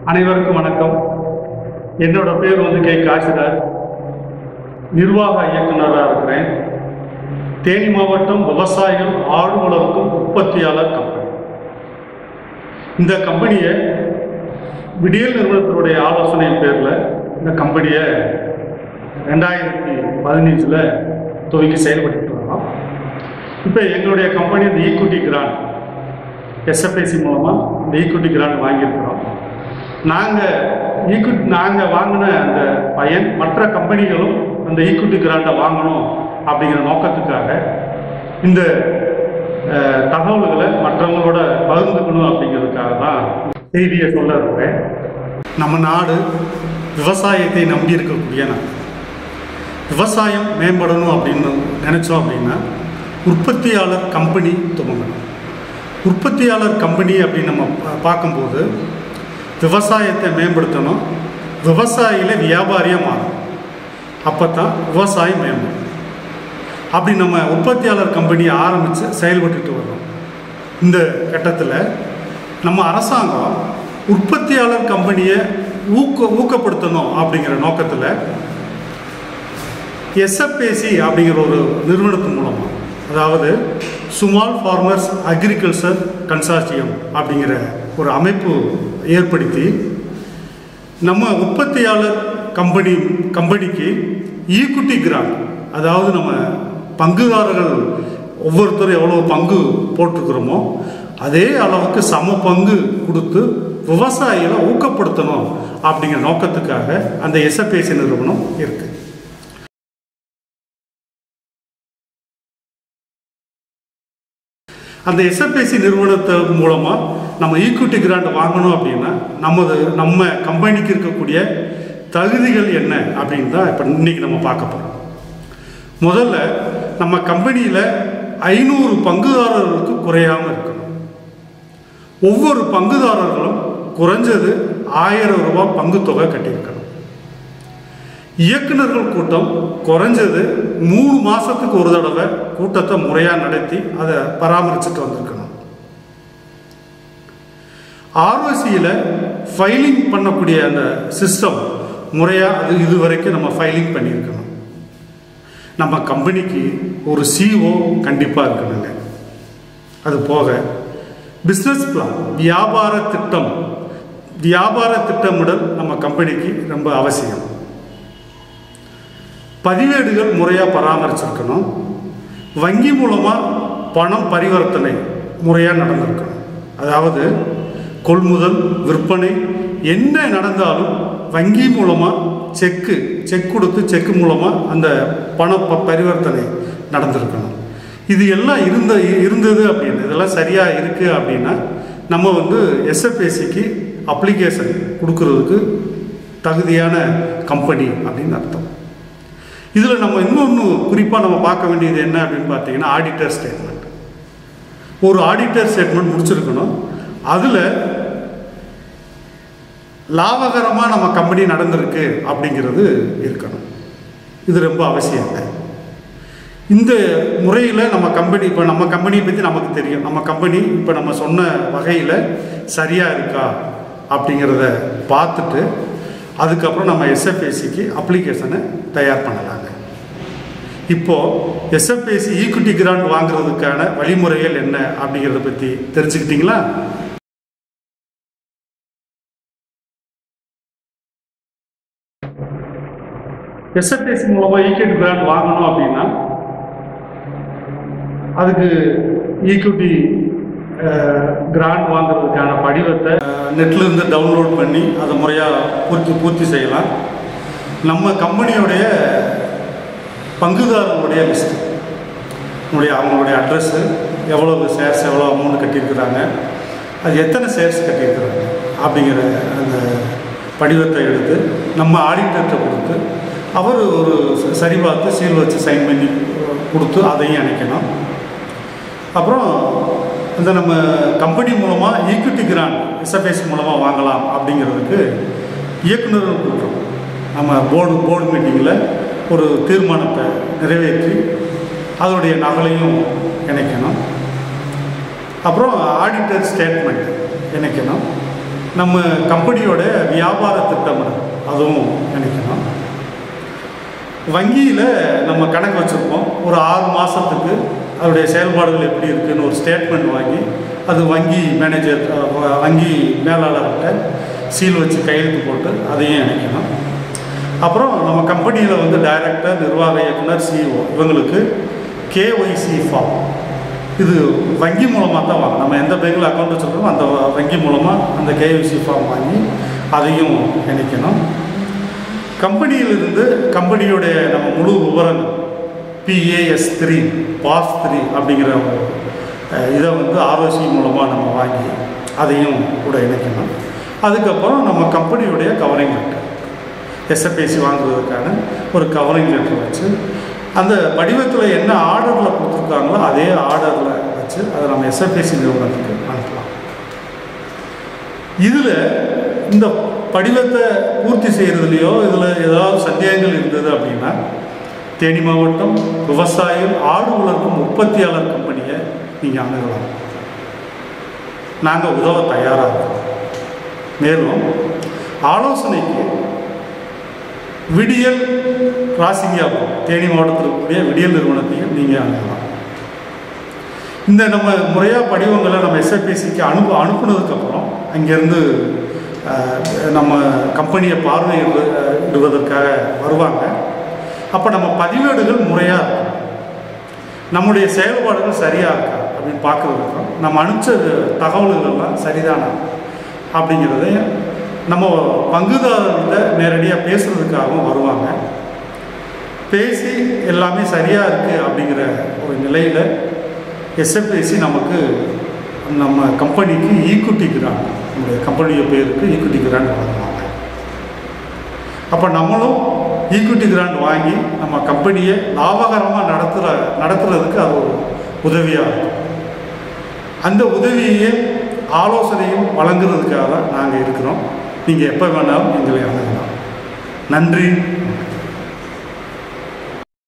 அனைவருக்கும் வணக்கம் என்னோட பேர் வந்து கே காசிராஜ் நிர்வாக இயக்குனராக இருக்கிறேன் தேனி மாவட்டம் விவசாயிகள் ஆடு வளர்க்கும் உற்பத்தியாளர் கம்பெனி இந்த கம்பெனியை விடியல் நிறுவனத்தினுடைய ஆலோசனை பேரில் இந்த கம்பெனியை ரெண்டாயிரத்தி பதினஞ்சில் துவக்கி செயல்பட்டு வரோம் இப்போ எங்களுடைய கம்பெனி இந்த ஈக்குட்டி கிராண்ட் எஸ்எஃப்ஐசி மூலமாக இந்த ஈக்குட்டி கிராண்ட் வாங்கியிருக்கிறோம் நாங்கள் ஈக்குட்டி நாங்கள் வாங்கின அந்த பயன் மற்ற கம்பெனிகளும் அந்த ஈக்குட்டி கிராண்டை வாங்கணும் அப்படிங்கிற நோக்கத்துக்காக இந்த அஹ், தகவல்களை மற்றவங்களோட பகிர்ந்துக்கணும் அப்படிங்கிறதுக்காக தான் செய்தியை சொல்ல இருக்கிறேன் நம்ம நாடு விவசாயத்தை நம்பி இருக்கக்கூடிய நாடு விவசாயம் மேம்படணும் அப்படின்னு நினச்சோம் அப்படின்னா உற்பத்தியாளர் கம்பெனி துவங்கணும் உற்பத்தியாளர் கம்பெனி அப்படின்னு நம்ம பா- பார்க்கும்போது விவசாயத்தை மேம்படுத்தணும் விவசாயில வியாபாரியாக மாறணும் அப்போ தான் விவசாயம் மேம்படும் அப்படி நம்ம உற்பத்தியாளர் கம்பெனியை ஆரம்பித்து செயல்பட்டுட்டு வர்றோம் இந்த கட்டத்தில் நம்ம அரசாங்கம் உற்பத்தியாளர் கம்பெனியை ஊக்க ஊக்கப்படுத்தணும் அப்படிங்கிற நோக்கத்தில் எஸ்எஃப்ஏசி அப்படிங்கிற ஒரு நிறுவனத்தின் மூலமாக அதாவது சுமால் ஃபார்மர்ஸ் அக்ரிகல்ச்சர் கன்சார்டியம் அப்படிங்கிற ஒரு அமைப்பு ஏற்படுத்தி நம்ம உற்பத்தியாளர் கம்பெனி கம்பெனிக்கு ஈக்குட்டி கிராண்ட் அதாவது நம்ம பங்குதாரர்கள் ஒவ்வொருத்தரும் எவ்வளோ பங்கு போட்டிருக்கிறோமோ அதே அளவுக்கு சம பங்கு கொடுத்து விவசாயிகளை ஊக்கப்படுத்தணும் அப்படிங்கிற நோக்கத்துக்காக அந்த எஸ்எஃப்ஏசி நிறுவனம் இருக்குது அந்த எஸ்எஃப்ஐசி நிறுவனத்தை மூலமாக நம்ம ஈக்விட்டி கிராண்ட் வாங்கணும் அப்படின்னா நமது நம்ம கம்பெனிக்கு இருக்கக்கூடிய தகுதிகள் என்ன அப்படின்னு தான் இப்போ இன்னைக்கு நம்ம பார்க்க போகிறோம் முதல்ல நம்ம கம்பெனியில் ஐநூறு பங்குதாரர்களுக்கு குறையாமல் இருக்கணும் ஒவ்வொரு பங்குதாரர்களும் குறைஞ்சது ஆயிரம் ரூபாய் பங்கு தொகை கட்டியிருக்கணும் இயக்குனர்கள் கூட்டம் குறைஞ்சது மூணு மாசத்துக்கு ஒரு தடவை கூட்டத்தை முறையா நடத்தி அதை பராமரிச்சுட்டு வந்திருக்கணும் ஆர்ஓசியில் ஃபைலிங் பண்ணக்கூடிய அந்த சிஸ்டம் முறையா அது இது வரைக்கும் நம்ம ஃபைலிங் பண்ணியிருக்கணும் நம்ம கம்பெனிக்கு ஒரு சிஓ கண்டிப்பாக இருக்கணுங்க அது போக பிஸ்னஸ் பிளான் வியாபார திட்டம் வியாபார திட்டமிடல் நம்ம கம்பெனிக்கு ரொம்ப அவசியம் பதிவேடுகள் முறையாக பராமரிச்சிருக்கணும் வங்கி மூலமாக பணம் பரிவர்த்தனை முறையாக நடந்திருக்கணும் அதாவது கொள்முதல் விற்பனை என்ன நடந்தாலும் வங்கி மூலமாக செக்கு செக் கொடுத்து செக்கு மூலமாக அந்த பண ப- பரிவர்த்தனை நடந்திருக்கணும் இது எல்லாம் இருந்த இருந்தது அப்படின்னு இதெல்லாம் சரியாக இருக்குது அப்படின்னா நம்ம வந்து எஸ்எஃப்ஏசிக்கு அப்ளிகேஷன் கொடுக்கறதுக்கு தகுதியான கம்பெனி அப்படின்னு அர்த்தம் இதில் நம்ம இன்னொன்று குறிப்பாக நம்ம பார்க்க வேண்டியது என்ன அப்படின்னு பார்த்தீங்கன்னா ஆடிட்டர் ஸ்டேட்மெண்ட் ஒரு ஆடிட்டர் ஸ்டேட்மெண்ட் முடிச்சிருக்கணும் அதில் லாபகரமாக நம்ம கம்பெனி நடந்திருக்கு அப்படிங்கிறது இருக்கணும் இது ரொம்ப அவசியங்க இந்த முறையில் நம்ம கம்பெனி இப்போ நம்ம கம்பெனியை பற்றி நமக்கு தெரியும் நம்ம கம்பெனி இப்போ நம்ம சொன்ன வகையில் சரியாக இருக்கா அப்படிங்கிறத பார்த்துட்டு அதுக்கப்புறம் நம்ம எஸ்எஃப்ஏசிக்கு அப்ளிகேஷனை தயார் பண்ணலாங்க இப்போது எஸ்எஃப்ஏசி ஈக்விட்டி கிராண்ட் வாங்குறதுக்கான வழிமுறைகள் என்ன அப்படிங்கிறத பற்றி தெரிஞ்சுக்கிட்டீங்களா எஸ்எஃப்ஏசி மூலமாக ஈக்விட்டி கிராண்ட் வாங்கணும் அப்படின்னா அதுக்கு ஈக்விட்டி கிராண்ட் வாங்குறதுக்கான படிவத்தை நெட்ல இருந்து டவுன்லோட் பண்ணி அதை முறையாக பூர்த்தி பூர்த்தி செய்யலாம் நம்ம கம்பெனியோடைய பங்குதாரர்களுடைய லிஸ்ட் உங்களுடைய அவங்களுடைய அட்ரஸ்ஸு எவ்வளவு ஷேர்ஸ் எவ்வளோ அமௌண்ட் கட்டியிருக்கிறாங்க அது எத்தனை ஷேர்ஸ் கட்டியிருக்கிறாங்க அப்படிங்கிற அந்த படிவத்தை எடுத்து நம்ம ஆடிட்டர்கிட்ட கொடுத்து அவர் ஒரு ச- சரி பார்த்து சீல் வச்சு சைன் பண்ணி கொடுத்து அதையும் அணைக்கணும் அப்புறம் இந்த நம்ம கம்பெனி மூலமாக ஈக்விட்டி கிராண்ட் எஸ்எஃப்எஸ் மூலமாக வாங்கலாம் அப்படிங்கிறதுக்கு இயக்குநர்கள் கூட்டம் நம்ம போர்டு போர்டு மீட்டிங்கில் ஒரு தீர்மானத்தை நிறைவேற்றி அதனுடைய நகலையும் இணைக்கணும் அப்புறம் ஆடிட்டர் ஸ்டேட்மெண்ட் இணைக்கணும் நம்ம கம்பெனியோட வியாபார திட்டமிடல் அதுவும் நினைக்கணும் வங்கியில் நம்ம கணக்கு வச்சுருப்போம் ஒரு ஆறு மாதத்துக்கு அதோடைய செயல்பாடுகள் எப்படி இருக்குன்னு ஒரு ஸ்டேட்மெண்ட் வாங்கி அது வங்கி மேனேஜர் அஹ், வ- வங்கி மேலாளர்கிட்ட சீல் வச்சு கையெழுத்து போட்டு அதையும் இணைக்கணும் அப்புறம் நம்ம கம்பெனியில் வந்து டைரக்டர் நிர்வாக இயக்குனர் சிஇஓ இவங்களுக்கு கேஒய்சி ஃபார்ம் இது வங்கி மூலமாக தான் வாங்க நம்ம எந்த பேங்கில் அக்கௌண்ட் வச்சுருக்கோமோ அந்த வ- வங்கி மூலமாக அந்த கேஒய்சி ஃபார்ம் வாங்கி அதையும் இணைக்கணும் கம்பெனியிலிருந்து கம்பெனியுடைய நம்ம முழு விவரங்கள் பிஏஎஸ் த்ரீ பாஸ் த்ரீ அப்படிங்கிற ஒரு, அஹ், இதை வந்து ஆர்ஓசி மூலமாக நம்ம வாங்கி அதையும் கூட இணைக்கணும் அதுக்கப்புறம் நம்ம கம்பெனியுடைய கவரிங் லெட்டர் எஸ்எப்பிஎஸ்சி வாங்குறதுக்கான ஒரு கவரிங் லெட்டர் வச்சு அந்த வடிவத்தில் என்ன ஆர்டரில் கொடுத்துருக்காங்களோ அதே ஆர்டரில் வச்சு அதை நம்ம எஸ்எப்பிஎஸ்சி நிறுவனத்துக்கு அனுப்பலாம் இதில் இந்த படிவத்தை பூர்த்தி செய்கிறதுலையோ இதில் ஏதாவது சந்தேகங்கள் இருந்தது அப்படின்னா தேனி மாவட்டம் விவசாயம் ஆடு வளர்க்கும் உற்பத்தியாளர் கம்பெனியை நீங்கள் அணுகலாம் நாங்கள் உதவ தயாராக இருக்கோம் மேலும் ஆலோசனைக்கு விடியல் ராசிங்கியாபுரம் தேனி மாவட்டத்தில் இருக்கக்கூடிய விடியல் நிறுவனத்தையும் நீங்கள் அணுகலாம் இந்த நம்ம முறையாக படிவங்களை நம்ம எஸ்எப்பிசிக்கு அனுப்பு அனுப்புனதுக்கப்புறம் அங்கேருந்து அஹ், நம்ம கம்பெனியை பார்வையிடு இடுவதற்காக வருவாங்க அப்போ நம்ம பதிவேடுகள் முறையாக இருக்கும் நம்முடைய செயல்பாடுகள் சரியாக இருக்கா அப்படின்னு பார்க்குறதுக்கும் நம்ம அனுப்பிச்ச தகவல்கள்லாம் சரிதானா அப்படிங்கிறத நம்ம பங்குதாரர்கிட்ட நேரடியாக பேசுகிறதுக்காகவும் வருவாங்க பேசி எல்லாமே சரியாக இருக்குது அப்படிங்கிற ஒரு நிலையில் எஸ்எஃப்ஐசி நமக்கு நம்ம கம்பெனிக்கு ஈக்குட்டி கிராண்ட் நம்முடைய கம்பெனிய பேருக்கு ஈக்குட்டி கிராண்ட் வழங்குவாங்க அப்போ நம்மளும் ஈக்குட்டி கிராண்ட் வாங்கி நம்ம கம்பெனியை லாபகரமாக நடத்துகிற நடத்துறதுக்கு அது ஒரு உதவியாக இருக்கும் அந்த உதவியை ஆலோசனையும் வழங்குறதுக்காக தான் நாங்கள் இருக்கிறோம் நீங்கள் எப்போ வேணாலும் எங்களை அணுகலாம் நன்றி